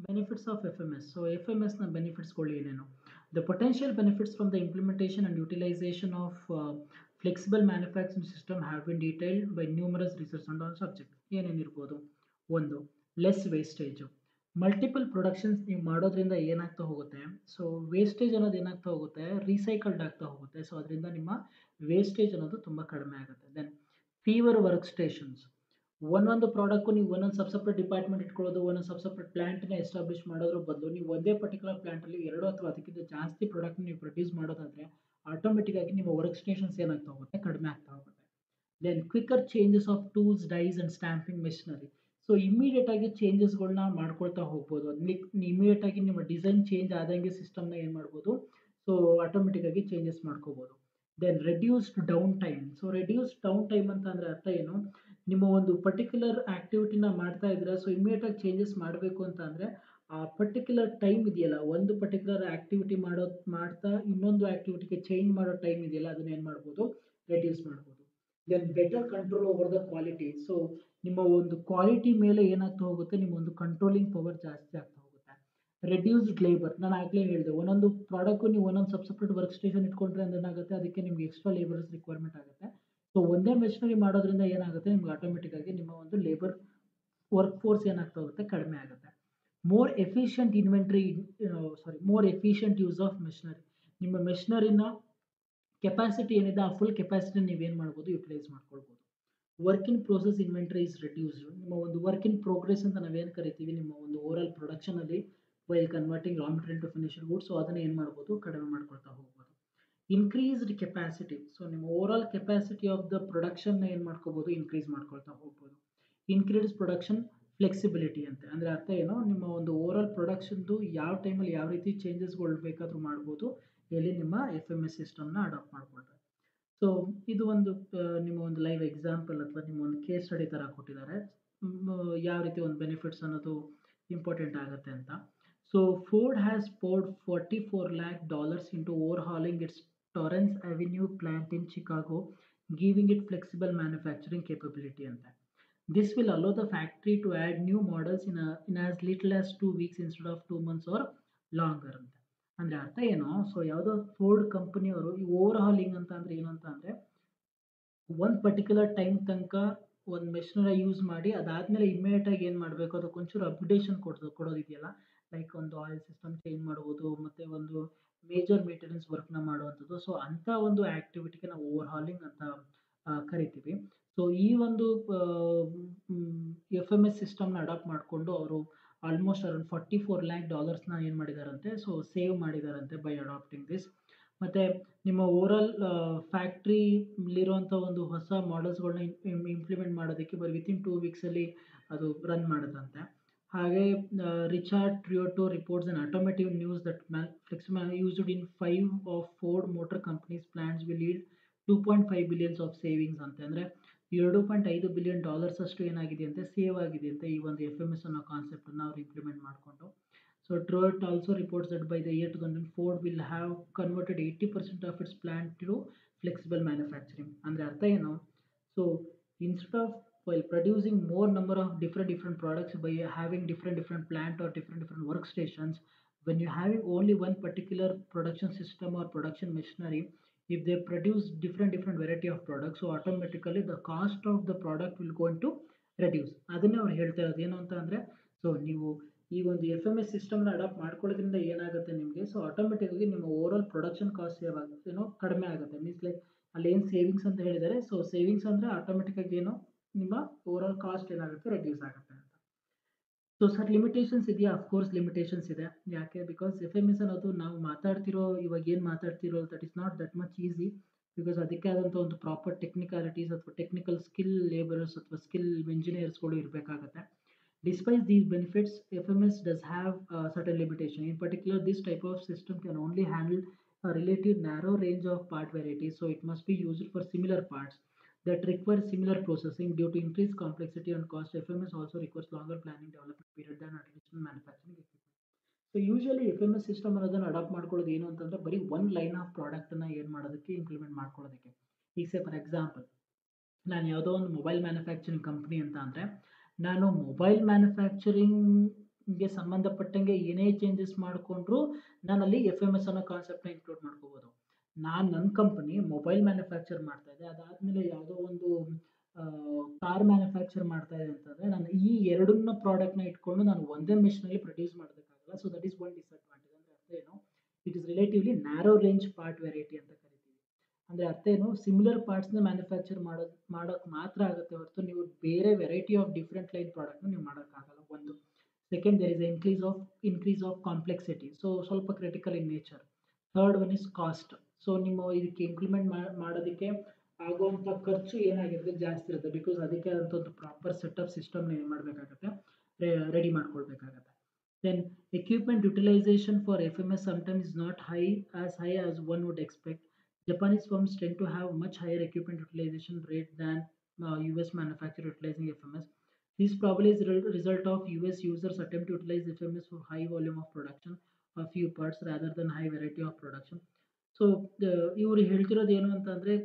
Benefits of F M S so F M ಎಸ್ನ ಬೆನಿಫಿಟ್ಸ್ಗಳು ಏನೇನು the potential benefits from the implementation and utilization of flexible manufacturing system have been detailed by numerous research on on subject ಏನೇನಿರ್ಬೋದು ಒಂದು less wastage multiple productions ನೀವು ಮಾಡೋದ್ರಿಂದ ಏನಾಗ್ತಾ ಹೋಗುತ್ತೆ so wastage ಅನ್ನೋದು ಏನಾಗ್ತಾ ಹೋಗುತ್ತೆ ರೀಸೈಕಲ್ಡ್ ಆಗ್ತಾ ಹೋಗುತ್ತೆ ಸೊ ಅದರಿಂದ ನಿಮ್ಮ ವೇಸ್ಟೇಜ್ ಅನ್ನೋದು ತುಂಬ ಕಡಿಮೆ ಆಗುತ್ತೆ ದೆನ್ ಫೀವರ್ ವರ್ಕ್ ಸ್ಟೇಷನ್ಸ್ ಒಂದೊಂದು ಪ್ರಾಡಕ್ಟು ನೀವು ಒಂದೊಂದು ಸಬ್ ಸಪ್ರೇಟ್ ಡಿಪಾರ್ಟ್ಮೆಂಟ್ ಇಟ್ಕೊಳ್ಳೋದು ಒಂದೊಂದು ಸಬ್ ಸಪ್ರೇಟ್ ಪ್ಲ್ಯಾಂಟ್ನ ಎಸ್ಟಾಬ್ಲಿಷ್ ಮಾಡೋದ್ರ ಬದಲು ನೀವು ಒಂದೇ ಪರ್ಟಿಕ್ಯುಲರ್ ಪ್ಲ್ಯಾಂಟಲ್ಲಿ ಎರಡು ಅಥವಾ ಅದಕ್ಕಿಂತ ಜಾಸ್ತಿ ಪ್ರಾಡಕ್ಟ್ ನೀವು ಪ್ರೊಡ್ಯೂಸ್ ಮಾಡೋದಾದರೆ ಆಟೋಮೆಟಿಕ್ ಆಗಿ ನಿಮ್ಮ ವರ್ಕ್ ಸ್ಟೇಷನ್ಸ್ ಏನಾಗ್ತಾ ಹೋಗುತ್ತೆ ಕಡಿಮೆ ಆಗ್ತಾ ಹೋಗುತ್ತೆ then quicker changes of tools dies and stamping machinery so immediate ಆಗಿ ಚೇಂಜಸ್ಗಳನ್ನ ಮಾಡ್ಕೊಳ್ತಾ ಹೋಗ್ಬೋದು ಅದಕ್ಕೆ ಇಮಿಡಿಯೇಟ್ ಆಗಿ ನಿಮ್ಮ ಡಿಸೈನ್ ಚೇಂಜ್ ಆದಂಗೆ ಸಿಸ್ಟಮ್ನ ಏನು ಮಾಡ್ಬೋದು ಸೊ ಆಟೋಮೆಟಿಕ್ ಆಗಿ ಚೇಂಜಸ್ ಮಾಡ್ಕೋಬೋದು then reduced down time so reduced down time ಅಂತ ಅಂದರೆ ಅರ್ಥ ಏನು ನಿಮ್ಮ ಒಂದು ಪರ್ಟಿಕ್ಯುಲರ್ ಆ್ಯಕ್ಟಿವಿಟಿನ ಮಾಡ್ತಾ ಇದ್ರೆ ಸೊ ಇಮಿಡಿಯೇಟ್ ಆಗಿ ಚೇಂಜಸ್ ಮಾಡಬೇಕು ಅಂತ ಅಂದರೆ ಆ ಪರ್ಟಿಕ್ಯುಲರ್ ಟೈಮ್ ಇದೆಯಲ್ಲ ಒಂದು ಪರ್ಟಿಕ್ಯುಲರ್ ಆ್ಯಕ್ಟಿವಿಟಿ ಮಾಡೋ ಮಾಡ್ತಾ ಇನ್ನೊಂದು ಆ್ಯಕ್ಟಿವಿಟಿಗೆ ಚೇಂಜ್ ಮಾಡೋ ಟೈಮ್ ಇದೆಯಲ್ಲ ಅದನ್ನ ಏನು ಮಾಡ್ಬೋದು ರೆಡ್ಯೂಸ್ ಮಾಡ್ಬೋದು then better control over the quality so ನಿಮ್ಮ ಒಂದು ಕ್ವಾಲಿಟಿ ಮೇಲೆ ಏನಾಗ್ತಾ ಹೋಗುತ್ತೆ ನಿಮ್ಮ ಒಂದು ಕಂಟ್ರೋಲಿಂಗ್ ಪವರ್ ಜಾಸ್ತಿ ಆಗ್ತಾ ಹೋಗುತ್ತೆ ರೆಡ್ಯೂಸ್ಡ್ ಲೇಬರ್ ನಾನು ಆಗಲೇ ಹೇಳಿದೆ ಒಂದೊಂದು ಪ್ರಾಡಕ್ಟು ನೀವು ಒಂದೊಂದು ಸಬ್ ಸಪ್ರೇಟ್ ವರ್ಕ್ ಸ್ಟೇಷನ್ ಇಟ್ಕೊಂಡ್ರೆ ಅಂದ್ರೆ ಏನಾಗುತ್ತೆ ಅದಕ್ಕೆ ನಿಮ್ಗೆ ಎಕ್ಸ್ಟ್ರಾ ಲೇಬರ್ಸ್ ರಿಕ್ವೈರ್ಮೆಂಟ್ ಆಗುತ್ತೆ ಸೊ ಒಂದೇ ಮೆಷಿನರಿ ಮಾಡೋದ್ರಿಂದ ಏನಾಗುತ್ತೆ ನಿಮ್ಗೆ ಆಟೋಮೆಟಿಕ್ ಆಗಿ ನಿಮ್ಮ ಒಂದು ಲೇಬರ್ ವರ್ಕ್ ಫೋರ್ಸ್ ಏನಾಗ್ತಾ ಹೋಗುತ್ತೆ ಕಡಿಮೆ ಆಗುತ್ತೆ more efficient inventory sorry more efficient use of machinery ನಿಮ್ಮ ಮೆಷಿನರಿನ ಕೆಪಾಸಿಟಿ ಏನಿದೆ ಆ ಫುಲ್ ಕೆಪಾಸಿಟಿ ನೀವೇನು ಮಾಡ್ಬೋದು ಯುಟಿಲೈಸ್ ಮಾಡ್ಕೊಳ್ಬೋದು work in process inventory is reduce ನಿಮ್ಮ ಒಂದು ವರ್ಕ್ ಇನ್ ಪ್ರೋಗ್ರೆಸ್ ಅಂತ ನಾವೇನು ಕರಿತೀವಿ ನಿಮ್ಮ ಒಂದು ಓವರಾಲ್ ಪ್ರೊಡಕ್ಷನಲ್ಲಿ while converting raw material to finished good so ಅದನ್ನು ಏನು ಮಾಡ್ಬೋದು ಕಡಿಮೆ ಮಾಡ್ಕೊಳ್ತಾ ಹೋಗ್ಬೋದು ಇನ್ಕ್ರೀಸ್ಡ್ ಕೆಪಾಸಿಟಿ ಸೊ ನಿಮ್ಮ ಓವರಾಲ್ ಕೆಪಾಸಿಟಿ ಆಫ್ ದ ಪ್ರೊಡಕ್ಷನ್ನ ಏನು ಮಾಡ್ಕೋಬೋದು ಇನ್ಕ್ರೀಸ್ ಮಾಡ್ಕೊಳ್ತಾ ಹೋಗ್ಬೋದು ಇನ್ಕ್ರೀಸ್ ಪ್ರೊಡಕ್ಷನ್ ಫ್ಲೆಕ್ಸಿಬಿಲಿಟಿ ಅಂತ ಅಂದರೆ ಅರ್ಥ ಏನು ನಿಮ್ಮ ಒಂದು ಓವರಾಲ್ ಪ್ರೊಡಕ್ಷನ್ದು ಯಾವ ಟೈಮಲ್ಲಿ ಯಾವ ರೀತಿ ಚೇಂಜಸ್ಗಳು ಬೇಕಾದರೂ ಮಾಡ್ಬೋದು ಇಲ್ಲಿ ನಿಮ್ಮ ಎಫ್ ಎಮ್ ಎಸ್ ಸಿಸ್ಟಮ್ನ ಅಡಾಪ್ಟ್ ಮಾಡ್ಕೊಳ್ತಾರೆ ಸೊ ಇದು ಒಂದು ನಿಮ್ಮ ಒಂದು ಲೈವ್ ಎಕ್ಸಾಂಪಲ್ ಅಥವಾ ನಿಮ್ಮ ಒಂದು ಕೇಸ್ ಸ್ಟಡಿ ಥರ ಕೊಟ್ಟಿದ್ದಾರೆ ಯಾವ ರೀತಿ ಒಂದು ಬೆನಿಫಿಟ್ಸ್ ಅನ್ನೋದು ಇಂಪಾರ್ಟೆಂಟ್ ಆಗುತ್ತೆ ಅಂತ so Ford has poured forty four lakh dollars into overhauling its Torrence Avenue plant in Chicago giving it flexible manufacturing capability ಅಂತ this will allow the factory to add new models in in as little as two weeks instead of two months or longer ಅಂತ ಅಂದರೆ ಅರ್ಥ ಏನು so ಯಾವುದೋ Ford ಕಂಪನಿಯವರು ಈ over howling ಅಂತ ಅಂದರೆ ಏನು ಅಂತ ಅಂದರೆ ಒಂದು ಪರ್ಟಿಕ್ಯುಲರ್ ಟೈಮ್ ತನಕ ಒಂದು ಮೆಷಿನರ ಯೂಸ್ ಮಾಡಿ ಅದಾದಮೇಲೆ ಇಮ್ಮಿಡಿಯೇಟಾಗಿ ಏನು ಮಾಡಬೇಕು ಅದಕ್ಕೆ ಒಂಚೂರು ಅಪ್ಡೇಷನ್ ಕೊಡೋದು ಕೊಡೋದಿದೆಯಲ್ಲ ಲೈಕ್ ಒಂದು ಆಯಿಲ್ ಸಿಸ್ಟಮ್ ಚೇಂಜ್ ಮಾಡ್ಬೋದು ಮತ್ತು ಒಂದು ಮೇಜರ್ ಮೇಂಟೆನೆನ್ಸ್ ವರ್ಕ್ನ ಮಾಡುವಂಥದ್ದು ಸೊ ಅಂಥ ಒಂದು ಆ್ಯಕ್ಟಿವಿಟಿಗೆ ನಾವು ಓವರ್ ಹಾಲಿಂಗ್ ಅಂತ ಕರಿತೀವಿ ಸೊ ಈ ಒಂದು ಎಫ್ ಎಮ್ ಎಸ್ ಸಿಸ್ಟಮ್ನ ಅಡಾಪ್ಟ್ ಮಾಡಿಕೊಂಡು ಅವರು almost around forty four lakh ಡಾಲರ್ಸ್ನ ಏನು ಮಾಡಿದಾರಂತೆ ಸೊ ಸೇವ್ ಮಾಡಿದಾರಂತೆ ಬೈ ಅಡಾಪ್ಟಿಂಗ್ ದಿಸ್ ಮತ್ತು ನಿಮ್ಮ ಓವರಾಲ್ ಫ್ಯಾಕ್ಟ್ರಿಲಿರುವಂಥ ಒಂದು ಹೊಸ ಮಾಡಲ್ಸ್ಗಳನ್ನ ಇಂಪ್ಲಿಮೆಂಟ್ ಮಾಡೋದಕ್ಕೆ ಬರೀ ವಿತಿನ್ ಟೂ ವೀಕ್ಸಲ್ಲಿ ಅದು ರನ್ ಮಾಡುತ್ತಂತೆ ಹಾಗೆ Richard Truett reports on Automotive News that man flex used in five of Ford Motor companies plans will lead two point five billions of savings ಅಂತ ಅಂದರೆ ಎರಡು ಪಾಯಿಂಟ್ ಐದು ಬಿಲಿಯನ್ ಡಾಲರ್ಸ್ ಅಷ್ಟು ಏನಾಗಿದೆ ಅಂತೆ ಸೇವ್ ಆಗಿದೆ ಅಂತ ಈ ಒಂದು ಎಫ್ ಎಮ್ ಎಸ್ ಅನ್ನೋ ಕಾನ್ಸೆಪ್ಟನ್ನು ಅವ್ರು ಇಂಪ್ಲಿಮೆಂಟ್ ಮಾಡಿಕೊಂಡು so Truett also reports that by the year two thousand four will have converted eighty percent of its plant to flexible manufacturing ಅಂದರೆ ಅರ್ಥ ಏನು so instead of while producing more number of different different products by having different different plant or different different workstations when you're having only one particular production system or production machinery if they produce different different variety of products so automatically the cost of the product will going to reduce ಅದನ್ನೇ ಅವ್ರು ಹೇಳ್ತಾ ಇರೋದು ಏನು ಅಂತ ಅಂದರೆ so ನೀವು ಈ ಒಂದು ಎಫ್ ಎಮ್ ಎಸ್ ಸಿಸ್ಟಮ್ನ ಅಡಾಪ್ಟ್ ಮಾಡ್ಕೊಳ್ಳೋದ್ರಿಂದ ಏನಾಗುತ್ತೆ ನಿಮಗೆ ಸೊ ಆಟೋಮೆಟಿಕ್ಕಾಗಿ ನಿಮ್ಮ ಓವರಾಲ್ ಪ್ರೊಡಕ್ಷನ್ ಕಾಸ್ಟ್ ಸೇವ್ ಆಗುತ್ತೆ ಏನೋ ಕಡಿಮೆ ಆಗುತ್ತೆ ಮೀನ್ಸ್ ಲೈಕ್ ಅಲ್ಲಿ ಏನು ಸೇವಿಂಗ್ಸ್ ಅಂತ ಹೇಳಿದ್ದಾರೆ ಸೊ ಸೇವಿಂಗ್ಸ್ ಅಂದರೆ ಆಟೋಮೆಟಿಕ್ಕಾಗಿ ಏನು ನಿಮ್ಮ ಓವರಾಲ್ ಕಾಸ್ಟ್ ಏನಾಗುತ್ತೆ ರೆಡ್ಯೂಸ್ ಆಗುತ್ತೆ ಅಂತ ಸೊ ಸರ್ ಲಿಮಿಟೇಷನ್ಸ್ ಇದೆಯಾ ಅಫ್ಕೋರ್ಸ್ ಲಿಮಿಟೇಷನ್ಸ್ ಇದೆ ಯಾಕೆ ಬಿಕಾಸ್ ಎಫ್ ಎಮ್ ಎಸ್ ಅನ್ನೋದು ನಾವು ಮಾತಾಡ್ತಿರೋ ಇವಾಗ ಏನು ಮಾತಾಡ್ತಿರೋ that is not that much easy because ಅದಕ್ಕೆ ಆದಂಥ ಒಂದು ಪ್ರಾಪರ್ ಟೆಕ್ನಿಕಾಲಿಟೀಸ್ ಅಥವಾ ಟೆಕ್ನಿಕಲ್ ಸ್ಕಿಲ್ ಲೇಬರರ್ಸ್ ಅಥವಾ ಸ್ಕಿಲ್ ಇಂಜಿನಿಯರ್ಸ್ಗಳು ಇರಬೇಕಾಗತ್ತೆ despite these benefits F M S does have certain limitation in particular this type of system can only handle relative narrow range of part varieties so it must be used for similar parts that require similar processing due to increased complexity and cost. FMS also requires longer planning development period than a traditional manufacturing equipment. So usually F M S system ಅನ್ನೋದನ್ನು adopt ಮಾಡ್ಕೊಳ್ಳೋದು ಏನು ಅಂತಂದರೆ ಬರೀ one line of ಪ್ರಾಡಕ್ಟನ್ನು ಏನು ಮಾಡೋದಕ್ಕೆ implement ಮಾಡ್ಕೊಳ್ಳೋದಕ್ಕೆ ಈಗ ಸೇ ಫಾರ್ ಎಕ್ಸಾಂಪಲ್ ನಾನು ಯಾವುದೋ ಒಂದು ಮೊಬೈಲ್ ಮ್ಯಾನುಫ್ಯಾಕ್ಚರಿಂಗ್ ಕಂಪ್ನಿ ಅಂತ ಅಂದರೆ ನಾನು ಮೊಬೈಲ್ ಮ್ಯಾನುಫ್ಯಾಕ್ಚರಿಂಗ್ ಗೆ ಸಂಬಂಧಪಟ್ಟಂಗೆ ಏನೇ ಚೇಂಜಸ್ ಮಾಡಿಕೊಂಡ್ರು ನಾನಲ್ಲಿ ಎಫ್ ಎಮ್ ಎಸ್ ಅನ್ನೋ ಕಾನ್ಸೆಪ್ಟ್ನ ಇನ್ಕ್ಲೂಡ್ ಮಾಡ್ಕೋಬೋದು ನಾನು ನನ್ನ ಕಂಪನಿ ಮೊಬೈಲ್ ಮ್ಯಾನುಫ್ಯಾಕ್ಚರ್ ಮಾಡ್ತಾ ಇದೆ ಅದಾದಮೇಲೆ ಯಾವುದೋ ಒಂದು ಕಾರ್ ಮ್ಯಾನುಫ್ಯಾಕ್ಚರ್ ಮಾಡ್ತಾ ಇದೆ ಅಂತಂದರೆ ನಾನು ಈ ಎರಡನ್ನ ಪ್ರಾಡಕ್ಟ್ನ ಇಟ್ಕೊಂಡು ನಾನು ಒಂದೇ ಮೆಷಿನಲ್ಲಿ ಪ್ರೊಡ್ಯೂಸ್ ಮಾಡೋದಕ್ಕಾಗಲ್ಲ so that is one disadvantage ಅಂದರೆ ಅರ್ಥ ಏನು it is relatively narrow range part variety ಅಂತ ಕರಿತೀವಿ ಅಂದರೆ ಅರ್ಥ ಏನು ಸಿಮಿಲರ್ ಪಾರ್ಟ್ಸ್ನ ಮ್ಯಾನುಫ್ಯಾಕ್ಚರ್ ಮಾಡೋದು ಮಾಡೋಕ್ಕೆ ಮಾತ್ರ ಆಗುತ್ತೆ ಹೊರತು ನೀವು ಬೇರೆ ವೆರೈಟಿ ಆಫ್ ಡಿಫ್ರೆಂಟ್ ಲೈನ್ ಪ್ರಾಡಕ್ಟ್ನ ನೀವು ಮಾಡೋಕ್ಕಾಗಲ್ಲ ಒಂದು second there is increase of increase of complexity so ಸ್ವಲ್ಪ critical in nature third one is cost so ನಿಮ್ಮ ಇದಕ್ಕೆ ಇಂಪ್ಲಿಮೆಂಟ್ ಮಾಡೋದಕ್ಕೆ ಆಗುವಂಥ ಖರ್ಚು ಏನಾಗಿರುತ್ತೆ ಜಾಸ್ತಿ ಇರುತ್ತೆ ಬಿಕಾಸ್ ಅದಕ್ಕೆ ಆದಂಥ ಒಂದು ಪ್ರಾಪರ್ ಸೆಟಪ್ ಸಿಸ್ಟಮ್ನ ಏನು ಮಾಡಬೇಕಾಗತ್ತೆ ರೆಡಿ ಮಾಡ್ಕೊಳ್ಬೇಕಾಗತ್ತೆ then equipment utilization for FMS sometimes is not high as high as one would expect. Japanese firms tend to have much higher equipment utilization rate than uh, US manufacturer utilizing FMS. This probably is a result of US users attempt to utilize FMS for high volume of production of few parts rather than high variety of production. So ಇವರು ಹೇಳ್ತಿರೋದು ಏನು ಅಂತಂದರೆ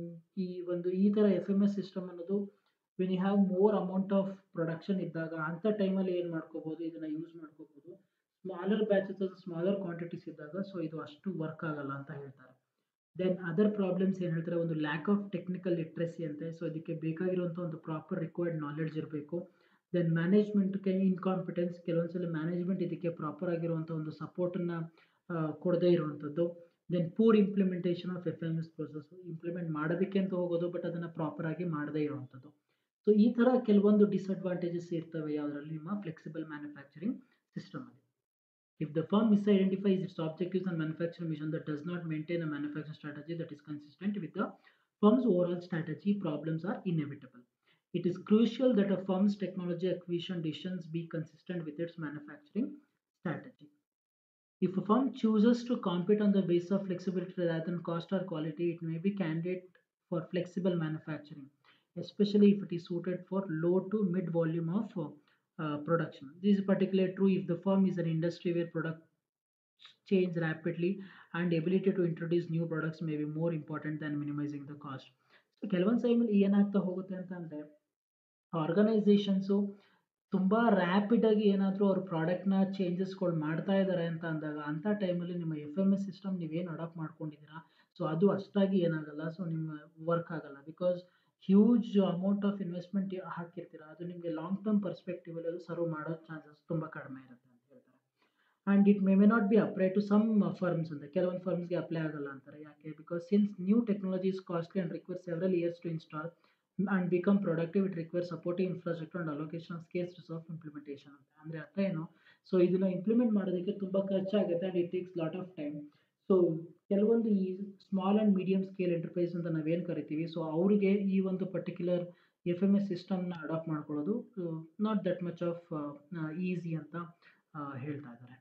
ಈ ಒಂದು ಈ ಥರ F M S system ಅನ್ನೋದು when you have more amount of production ಇದ್ದಾಗ ಅಂಥ ಟೈಮಲ್ಲಿ ಏನು ಮಾಡ್ಕೋಬೋದು ಇದನ್ನು ಯೂಸ್ ಮಾಡ್ಕೋಬೋದು ಸ್ಮಾಲರ್ ಬ್ಯಾಚಸ್ ಸ್ಮಾಲರ್ ಕ್ವಾಂಟಿಟೀಸ್ ಇದ್ದಾಗ ಸೊ ಇದು ಅಷ್ಟು ವರ್ಕ್ ಆಗಲ್ಲ ಅಂತ ಹೇಳ್ತಾರೆ ದೆನ್ ಅದರ್ ಪ್ರಾಬ್ಲಮ್ಸ್ ಏನು ಹೇಳ್ತಾರೆ ಒಂದು ಲ್ಯಾಕ್ ಆಫ್ ಟೆಕ್ನಿಕಲ್ ಲಿಟ್ರಸಿ ಅಂತೆ ಸೊ ಇದಕ್ಕೆ ಬೇಕಾಗಿರುವಂಥ ಒಂದು ಪ್ರಾಪರ್ ರಿಕ್ವೈರ್ಡ್ ನಾಲೆಡ್ಜ್ ಇರಬೇಕು ದೆನ್ ಮ್ಯಾನೇಜ್ಮೆಂಟ್ಗೆ ಇನ್ಕಾಂಪಿಟೆನ್ಸ್ ಕೆಲವೊಂದ್ಸಲ ಮ್ಯಾನೇಜ್ಮೆಂಟ್ ಇದಕ್ಕೆ ಪ್ರಾಪರ್ ಆಗಿರುವಂಥ ಒಂದು ಸಪೋರ್ಟನ್ನು ಕೊಡದೇ ಇರುವಂಥದ್ದು then poor implementation of F M S process implement ಮಾಡೋದಕ್ಕೆ ಅಂತ ಹೋಗೋದು ಬಟ್ ಅದನ್ನು ಪ್ರಾಪರಾಗಿ ಮಾಡದೇ ಇರುವಂಥದ್ದು ಸೊ ಈ ಥರ ಕೆಲವೊಂದು ಡಿಸಡ್ವಾಂಟೇಜಸ್ ಇರ್ತವೆ ಯಾವುದರಲ್ಲಿ ನಿಮ್ಮ ಫ್ಲೆಕ್ಸಿಬಲ್ ಮ್ಯಾನುಫ್ಯಾಕ್ಚರಿಂಗ್ ಸಿಸ್ಟಮಲ್ಲಿ If the firm misidentifies its objectives and manufacturing mission that does not maintain a manufacturing strategy that is consistent with the firm's overall strategy, problems are inevitable. It is crucial that a firm's technology acquisition decisions be consistent with its manufacturing strategy. If a firm chooses to compete on the basis of flexibility rather than cost or quality, it may be candidate for flexible manufacturing, especially if it is suited for low to mid volume of uh, uh, production. This is particularly true if the firm is an industry where products change rapidly and ability to introduce new products may be more important than minimizing the cost. So ಕೆಲವೊಂದು ಟೈಮಲ್ಲಿ ಏನಾಗ್ತಾ ಹೋಗುತ್ತೆ ಅಂತಂದರೆ organisations ತುಂಬ ರ್ಯಾಪಿಡಾಗಿ ಏನಾದರೂ ಅವ್ರ ಪ್ರಾಡಕ್ಟ್ನ ಚೇಂಜಸ್ಗಳು ಮಾಡ್ತಾ ಇದ್ದಾರೆ ಅಂತ ಅಂದಾಗ ಅಂಥ ಟೈಮಲ್ಲಿ ನಿಮ್ಮ ಎಫ್ ಎಮ್ ಎಸ್ ಸಿಸ್ಟಮ್ ನೀವೇನು ಅಡಾಪ್ಟ್ ಮಾಡ್ಕೊಂಡಿದ್ದೀರಾ ಸೊ ಅದು ಅಷ್ಟಾಗಿ ಏನಾಗಲ್ಲ ಸೊ ನಿಮ್ಮ ವರ್ಕ್ ಆಗಲ್ಲ because huge amount of investment ಹಾಕಿರ್ತೀರ ಅದು ನಿಮಗೆ ಲಾಂಗ್ ಟರ್ಮ್ ಪರ್ಸ್ಪೆಕ್ಟಿವಲ್ಲಿ ಅದು ಸರ್ವ್ ಮಾಡೋ ಚಾನ್ಸಸ್ ತುಂಬ ಕಡಿಮೆ ಇರುತ್ತೆ ಅಂತ ಹೇಳ್ತಾರೆ and it may may not be apply to some firms ಅಂತ ಕೆಲವೊಂದು ಫರ್ಮ್ಸ್ಗೆ ಅಪ್ಲೈ ಆಗಲ್ಲ ಅಂತಾರೆ ಯಾಕೆ because since new technology is costly and require several years to install and become productive it require supportive infrastructure and allocation of scales of implementation ಅಂತ ಅಂದರೆ ಅರ್ಥ ಏನು ಸೊ ಇದನ್ನು ಇಂಪ್ಲಿಮೆಂಟ್ ಮಾಡೋದಕ್ಕೆ ತುಂಬ ಖರ್ಚಾಗುತ್ತೆ and it takes lot of time so ಕೆಲವೊಂದು ಈ small and medium scale enterprise ಅಂತ ನಾವೇನು ಕರಿತೀವಿ ಸೊ ಅವರಿಗೆ ಈ ಒಂದು ಪರ್ಟಿಕ್ಯುಲರ್ ಎಫ್ ಎಮ್ ಎಸ್ ಸಿಸ್ಟಮ್ನ ಅಡಾಪ್ಟ್ ಮಾಡ್ಕೊಳ್ಳೋದು not that much of easy ಅಂತ ಹೇಳ್ತಾ ಇದ್ದಾರೆ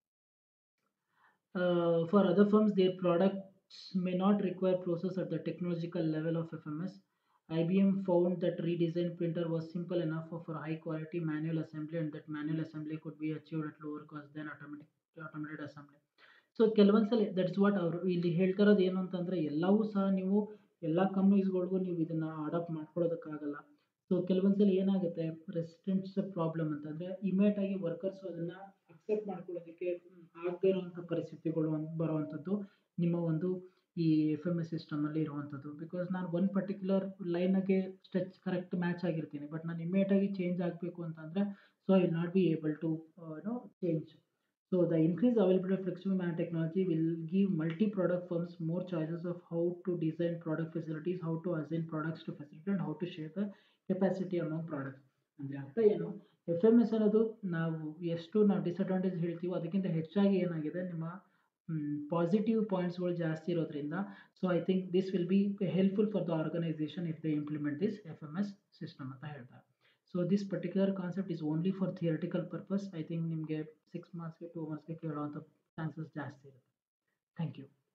for other firms their products may not require process at the technological level of F M S IBM found that redesigned printer was simple enough for high quality manual assembly and that manual assembly could be achieved at lower cost than automatic automated assembly. So ಕೆಲವೊಂದ್ಸಲ that's what ಅವರು ಇಲ್ಲಿ ಹೇಳ್ತಿರೋದು ಏನು ಅಂತಂದರೆ ಎಲ್ಲವೂ ಸಹ ನೀವು ಎಲ್ಲ ಕಂಪ್ನೀಸ್ಗಳಿಗೂ ನೀವು ಇದನ್ನು ಅಡಾಪ್ಟ್ ಮಾಡ್ಕೊಳ್ಳೋದಕ್ಕಾಗಲ್ಲ ಸೊ ಕೆಲವೊಂದ್ಸಲ ಏನಾಗುತ್ತೆ ರೆಸಿಡೆಂಟ್ಸ್ ಪ್ರಾಬ್ಲಮ್ ಅಂತಂದರೆ ಇಮಿಡಿಯೇಟಾಗಿ ವರ್ಕರ್ಸ್ ಅದನ್ನು ಅಕ್ಸೆಪ್ಟ್ ಮಾಡ್ಕೊಳ್ಳೋದಕ್ಕೆ ಆಗದೇ ಇರುವಂಥ ಪರಿಸ್ಥಿತಿಗಳು ಬರುವಂಥದ್ದು ನಿಮ್ಮ ಒಂದು ಈ ಎಫ್ ಎಮ್ ಎಸ್ ಸಿಸ್ಟಮಲ್ಲಿ ಇರುವಂಥದ್ದು ಬಿಕಾಸ್ ನಾನು ಒಂದು ಪರ್ಟಿಕ್ಯುಲರ್ ಲೈನಾಗೆ ಸ್ಟೆಚ್ ಕರೆಕ್ಟ್ ಮ್ಯಾಚ್ ಆಗಿರ್ತೀನಿ ಬಟ್ ನಾನು ಇಮಿಡಿಯೇಟಾಗಿ ಚೇಂಜ್ ಆಗಬೇಕು ಅಂತಂದರೆ so I will not be able to know change so the increase availability of flexible man technology will give multi product firms more choices of how to design product facilities how to assign products to facility and how to share the capacity among products ಅಂದರೆ ಅರ್ಥ ಏನು F M S ಅನ್ನೋದು ನಾವು ಎಷ್ಟು ನಾವು disadvantage ಹೇಳ್ತೀವೋ ಅದಕ್ಕಿಂತ ಹೆಚ್ಚಾಗಿ ಏನಾಗಿದೆ ನಿಮ್ಮ ಪಾಸಿಟಿವ್ ಪಾಯಿಂಟ್ಸ್ಗಳು ಜಾಸ್ತಿ ಇರೋದ್ರಿಂದ so I think this will be helpful for the organisation if they implement this F M S system ಅಂತ ಹೇಳ್ತಾರೆ so this particular concept is only for theoretical purpose I think ನಿಮಗೆ ಸಿಕ್ಸ್ ಮಾರ್ಕ್ಸ್ಗೆ two ಮಾರ್ಕ್ಸ್ಗೆ ಕೇಳುವಂಥ chances ಜಾಸ್ತಿ ಇರುತ್ತೆ thank you